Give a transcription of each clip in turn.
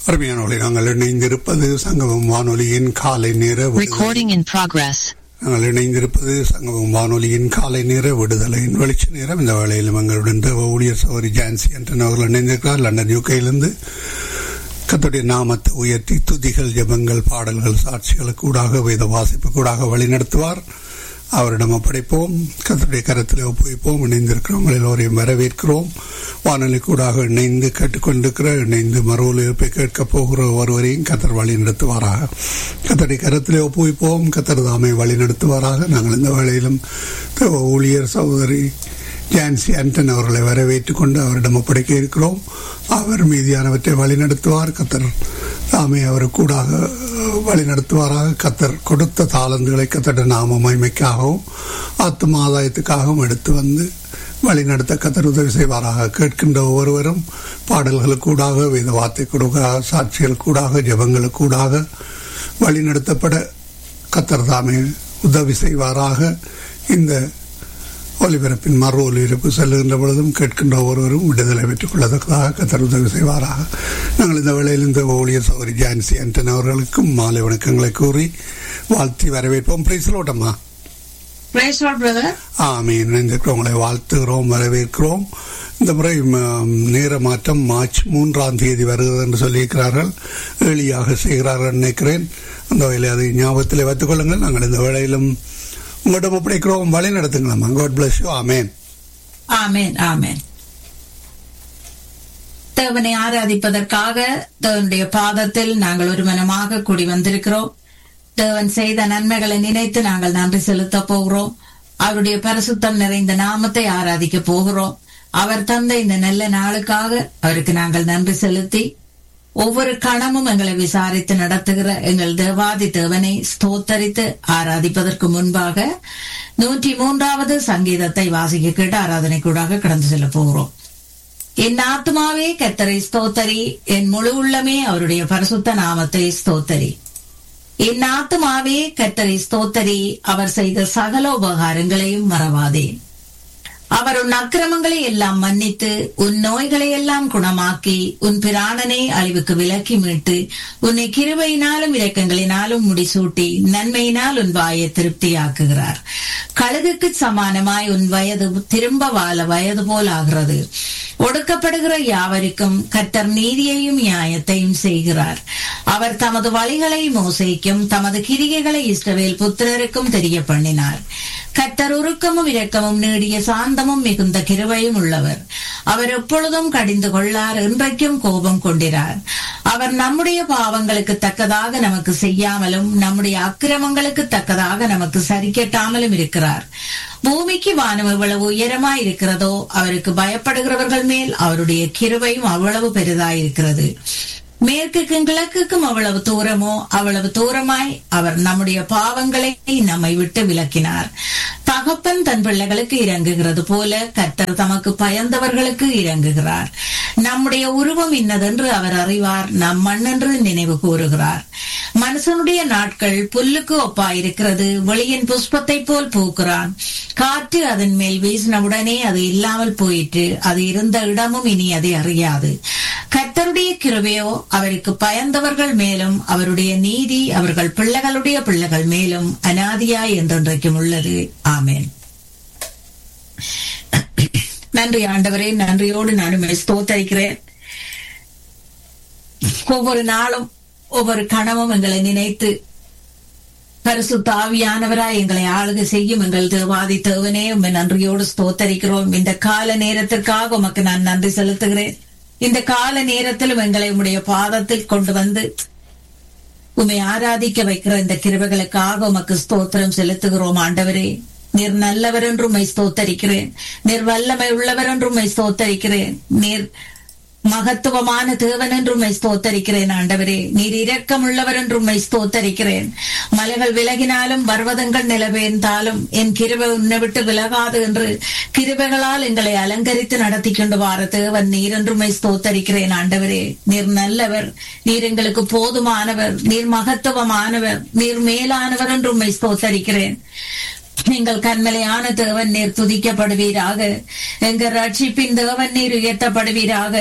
அருமையானவர்களை நாங்கள் இணைந்திருப்பது சங்கமம் வானொலியின் காலை நேர விடுதலை. Recording in progress. நாங்கள் இணைந்திருப்பது சங்கமம் வானொலியின் காலை நேர விடுதலையின் வெளிச்ச நேரம் இந்த வேளையிலும் எங்களுடன் தேவ ஊழியர் சௌரி ஜான்சி என்று அவர்கள் இணைந்திருக்கிறார் லண்டன் யூகையிலிருந்து கத்துடைய நாமத்தை உயர்த்தி துதிகள் ஜெபங்கள் பாடல்கள் சாட்சிகளுக்கு கூடாக வேத வாசிப்பு கூடாக வழிநடத்துவார் அவரிடம் ஒப்படைப்போம் கத்துடைய கரத்தில் ஒப்புவிப்போம் இணைந்திருக்கிறவங்க எல்லோரையும் வரவேற்கிறோம் வானொலி கூடாக இணைந்து கேட்டுக்கொண்டிருக்கிற இணைந்து மறு ஒலிபரப்பை கேட்கப் போகிற ஒருவரையும் கத்தர் வழி நடத்துவாராக கத்தருடைய கரத்திலே ஒப்புவிப்போம் கத்தர் தாமை வழி நடத்துவாராக நாங்கள் இந்த வேளையிலும் தேவ ஊழியர் சகோதரி ஜான்சி ஆண்டன் அவர்களை வரவேற்றுக் கொண்டு அவரிடம் ஒப்படைக்க இருக்கிறோம் அவர் மீதியானவற்றை வழிநடத்துவார் கத்தர் தாமே அவர் கூடாக வழி நடத்துவாராக கத்தர் கொடுத்த தாளந்துகளை கத்தட நாம மகிமைக்காகவும் ஆத்ம ஆதாயத்துக்காகவும் எடுத்து வந்து வழி நடத்த கத்தர் உதவி செய்வாராக கேட்கின்ற ஒவ்வொருவரும் பாடல்களுக்கூடாக வேத வார்த்தை கூடாக சாட்சிகள் கூடாக ஜபங்களுக்கு கூடாக வழி நடத்தப்பட கத்தர் தாமே உதவி செய்வாராக இந்த ஒலிபரப்பின் மறு ஒலிபரப்பு செல்லுகின்ற பொழுதும் கேட்கின்ற ஒருவரும் விடுதலை பெற்றுக் கொள்ளத்தக்கதாக கத்தர் உதவி செய்வாராக நாங்கள் இந்த வேளையில் இந்த ஊழியர் சௌரி ஜான்சி ஆண்டன் அவர்களுக்கும் மாலை வணக்கங்களை கூறி வாழ்த்தி வரவேற்போம் பிரைஸ்லோட்டம்மா Praise Lord, brother. ஆமீன் இணைந்திருக்கிறவங்களை வாழ்த்துகிறோம் வரவேற்கிறோம் இந்த முறை ம், நேர மாற்றம் மார்ச் மூன்றாம் தேதி வருகிறது என்று சொல்லியிருக்கிறார்கள் எளியாக செய்கிறார்கள் நினைக்கிறேன் அந்த வகையில் அதை ஞாபகத்தில் வைத்துக் கொள்ளுங்கள் நாங்கள் இந்த வேளையிலும் உங்களிடம் ஒப்படைக்கிறோம் வழி நடத்துங்களாம்மா God bless you amen Amen, amen. தேவனை ஆராதிப்பதற்காக தேவனுடைய பாதத்தில் நாங்கள் ஒரு மனமாக கூடி வந்திருக்கிறோம் தேவன் செய்த நன்மைகளை நினைத்து நாங்கள் நன்றி செலுத்த போகிறோம் அவருடைய பரிசுத்தம் நிறைந்த நாமத்தை ஆராதிக்க போகிறோம் அவர் தந்த இந்த நல்ல நாளுக்காக அவருக்கு நாங்கள் நன்றி செலுத்தி ஒவ்வொரு கணமும் எங்களை விசாரித்து நடத்துகிற எங்கள் தேவாதி தேவனை ஸ்தோத்தரித்து ஆராதிப்பதற்கு முன்பாக நூற்றி மூன்றாவது சங்கீதத்தை வாசிக்க கேட்டு ஆராதனைக்கூடாக கடந்து செல்ல போகிறோம் என் ஆத்மாவே கத்தரை ஸ்தோத்தரி என் முழு உள்ளமே அவருடைய பரிசுத்த நாமத்தை ஸ்தோத்தரி என் ஆத்மாவே கத்தரை ஸ்தோத்தரி அவர் செய்த சகல உபகாரங்களையும் மறவாதே அவர் உன் அக்கிரமங்களை எல்லாம் மன்னித்து உன் நோய்களை எல்லாம் குணமாக்கி உன் பிராணனை அழிவுக்கு விலக்கி மீட்டு உன்னை கிருபையினாலும் இரக்கங்களினாலும் முடிசூட்டி நன்மையினால் உன் வாயை திருப்தியாக்குகிறார் கழுகுக்கு சமானமாய் உன் வயது திரும்ப வாழ வயது போல் ஆகிறது ஒடுக்கப்படுகிற யாவருக்கும் கத்தர் நீதியையும் நியாயத்தையும் செய்கிறார் அவர் தமது வழிகளை மோசைக்கும் தமது கிரிகைகளை இஸ்ரவேல் புத்திரருக்கும் தெரிய பண்ணினார் கத்தர் உருக்கமும் இரக்கமும் நீடிய சாந்தமும் மிகுந்த கிருபையும் உள்ளவர் அவர் எப்பொழுதும் கடிந்து கொள்ளார் இன்றைக்கும் கோபம் கொண்டிரார் அவர் நம்முடைய பாவங்களுக்கு தக்கதாக நமக்கு செய்யாமலும் நம்முடைய அக்கிரமங்களுக்கு தக்கதாக நமக்கு சரிக்கட்டாமலும் இருக்கிறார் பூமிக்கு வானம் எவ்வளவு உயரமாய் இருக்கிறதோ அவருக்கு பயப்படுகிறவர்கள் மேல் அவருடைய கிருபையும் அவ்வளவு பெரிதாயிருக்கிறது மேற்குக்கும் கிழக்குக்கும் அவ்வளவு தூரமோ அவ்வளவு தூரமாய் அவர் நம்முடைய பாவங்களை நம்மை விட்டு விலக்கினார் தகப்பன் தன் பிள்ளைகளுக்கு இறங்குகிறது போல கர்த்தர் தமக்கு பயந்தவர்களுக்கு இறங்குகிறார் நம்முடைய உருவம் இன்னதென்று அவர் அறிவார் நம் மண்ணென்று நினைவு கூறுகிறார் மனுஷனுடைய நாட்கள் புல்லுக்கு ஒப்பாயிருக்கிறது வெளியின் புஷ்பத்தை போல் பூக்கிறான் காற்று அதன் மேல் வீசினவுடனே அது இல்லாமல் போயிற்று அது இருந்த இடமும் இனி அதை அறியாது கர்த்தருடைய கிருபையோ அவருக்கு பயந்தவர்கள் மேலும் அவருடைய நீதி அவர்கள் பிள்ளைகளுடைய பிள்ளைகள் மேலும் அனாதியாய் என்றென்றைக்கும் உள்ளது ஆமேன் நன்றி ஆண்டவரே நன்றியோடு நான் ஸ்தோத்தரிக்கிறேன் ஒவ்வொரு நாளும் ஒவ்வொரு கணமும் எங்களை நினைத்து பரிசுத்த ஆவியானவராய் எங்களை ஆளுகை செய்யும் எங்கள் தேவாதி தேவனே உண்மை நன்றியோடு ஸ்தோத்தரிக்கிறோம் இந்த கால நேரத்திற்காக உமக்கு நான் நன்றி செலுத்துகிறேன் இந்த கால நேரத்திலும் எங்களை உம்முடைய பாதத்தில் கொண்டு வந்து உம்மை ஆராதிக்க வைக்கிற இந்த கிருபைகளுக்காக உமக்கு ஸ்தோத்திரம் செலுத்துகிறோம் ஆண்டவரே நீர் நல்லவர் என்று உம்மை ஸ்தோத்தரிக்கிறேன் நீர் வல்லமை உள்ளவர் என்று உம்மை ஸ்தோத்தரிக்கிறேன் நீர் மகத்துவமான தேவன் என்று உம்மை ஸ்தோத்தரிக்கிறேன் ஆண்டவரே நீர் இரக்கம் உள்ளவர் என்று உம்மை ஸ்தோத்தரிக்கிறேன் மலைகள் விலகினாலும் பர்வதங்கள் நிலவேர்ந்தாலும் என் கிருபை உன்னை விட்டு விலகாது என்று கிருபைகளால் எங்களை அலங்கரித்து நடத்தி கொண்டு வார தேவன் நீர் என்று உம்மை ஸ்தோத்தரிக்கிறேன் ஆண்டவரே நீர் நல்லவர் நீர் எங்களுக்கு போதுமானவர் நீர் மகத்துவமானவர் நீர் மேலானவர் என்று உம்மை ஸ்தோத்தரிக்கிறேன் எங்கள் கண்மலையான தேவன் நீர் துதிக்கப்படுவீராக எங்கள் ரட்சிப்பின் தேவன் நீர் உயர்த்தப்படுவீராக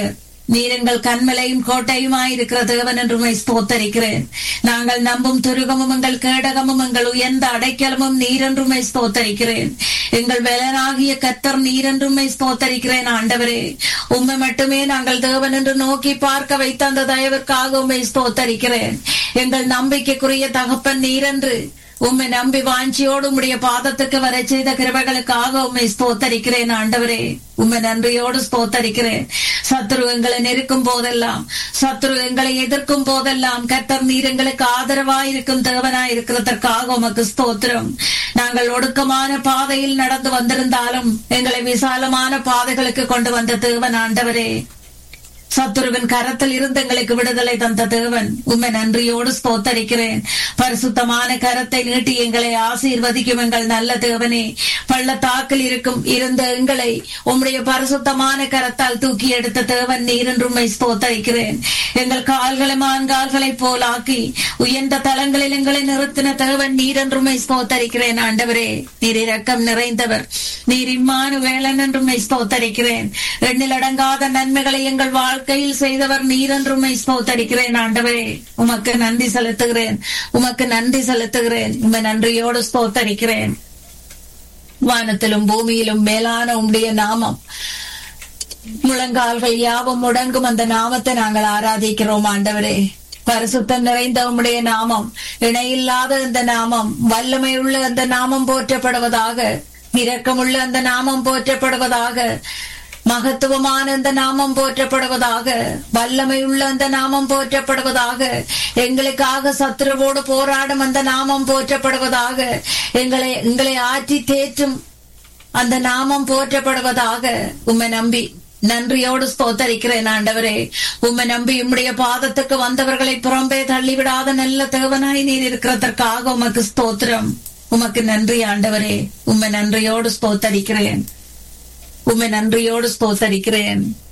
நீர் எங்கள் கண்மலையும் கோட்டையுமாயிருக்கிற தேவன் என்று உம்மை ஸ்தோத்தரிக்கிறேன் நாங்கள் நம்பும் துருகமும் எங்கள் கேடகமும் எங்கள் உயர்ந்த அடைக்கலமும் நீர் என்று உம்மை ஸ்தோத்தரிக்கிறேன் எங்கள் வேலனாகிய கத்தர் நீர் என்று உம்மை ஸ்தோத்தரிக்கிறேன் ஆண்டவரே உம்மை மட்டுமே நாங்கள் தேவன் என்று நோக்கி பார்க்க வைத்த அந்த தயவிற்காக உம்மை ஸ்தோத்தரிக்கிறேன் எங்கள் நம்பிக்கைக்குரிய தகப்பன் நீர் என்று உம்மை நம்பி வாஞ்சியோடு உம்முடைய பாதத்துக்கு வர செய்த கிருபைகளுக்காக உம்மை ஸ்தோத்தரிக்கிறேன் ஆண்டவரே உம்மை நன்றியோடு ஸ்தோத்தரிக்கிறேன் சத்ரு எங்களை நெருக்கும் போதெல்லாம் சத்ரு எங்களை எதிர்க்கும் போதெல்லாம் கர்த்தர் நீர் எங்களுக்கு ஆதரவாயிருக்கும் தேவனாய் இருக்கிறதற்காக உமக்கு ஸ்தோத்திரம் நாங்கள் ஒடுக்கமான பாதையில் நடந்து வந்திருந்தாலும் எங்களை விசாலமான பாதைகளுக்கு கொண்டு வந்த தேவன் ஆண்டவரே சத்துருவின் கரத்தில் இருந்து எங்களுக்கு விடுதலை தந்த தேவன் உண்மை நன்றியோடு ஸ்தோத்தரிக்கிறேன் பரிசுத்தமான கரத்தை நீட்டி எங்களை ஆசீர்வதிக்கும் எங்கள் நல்ல தேவனே பள்ளத்தாக்கில் இருக்கும் இருந்த எங்களை உம்முடைய பரிசுத்தமான கரத்தால் தூக்கி எடுத்த தேவன் நீர் என்று உண்மை ஸ்தோத்தரிக்கிறேன் எங்கள் கால்களை மான்கால்களை போலாக்கி உயர்ந்த தலங்களில் எங்களை நிறுத்தின தேவன் நீர் என்று உண்மை ஸ்தோத்தரிக்கிறேன் ஆண்டவரே நீர் இரக்கம் நிறைந்தவர் நீர் இம்மானு வேளன் என்று உண்மை ஸ்தோத்தரிக்கிறேன் எண்ணில் அடங்காத நன்மைகளை எங்கள் வாழ்க்கையில் செய்தவர் நீர் என்று உண்மை ஸ்தோத்தரிக்கிறேன் ஆண்டவரே உமக்கு நன்றி செலுத்துகிறேன் உமக்கு நன்றி செலுத்துகிறேன் உண்மை நன்றியோடு ஸ்தோத்தரிக்கிறேன் வானத்திலும் பூமியிலும் மேலான உம்முடைய நாமம் முழங்கால்கள் யாவும் முடங்கும் அந்த நாமத்தை நாங்கள் ஆராதிக்கிறோம் ஆண்டவரே பரிசுத்தம் நிறைந்த உம்முடைய நாமம் இணையில்லாத இந்த நாமம் வல்லமை உள்ள அந்த நாமம் போற்றப்படுவதாக இரக்கமுள்ள அந்த நாமம் போற்றப்படுவதாக மகத்துவமான அந்த நாமம் போற்றப்படுவதாக வல்லமை உள்ள அந்த நாமம் போற்றப்படுவதாக எங்களுக்காக சத்துருவோடு போராடும் அந்த நாமம் போற்றப்படுவதாக எங்களை எங்களை ஆற்றி தேற்றும் அந்த நாமம் போற்றப்படுவதாக உம்மை நம்பி நன்றியோடு ஸ்தோத்தரிக்கிறேன் ஆண்டவரே உம்மை நம்பி உம்முடைய பாதத்துக்கு வந்தவர்களை புறம்பே தள்ளிவிடாத நல்ல தேவனாய் நீர் இருக்கிறதற்காக உமக்கு ஸ்தோத்திரம் உமக்கு நன்றி ஆண்டவரே உம்மை நன்றியோடு ஸ்தோத்தரிக்கிறேன் உம்மை நன்றியோடு ஸ்தோத்தரிக்கிறேன்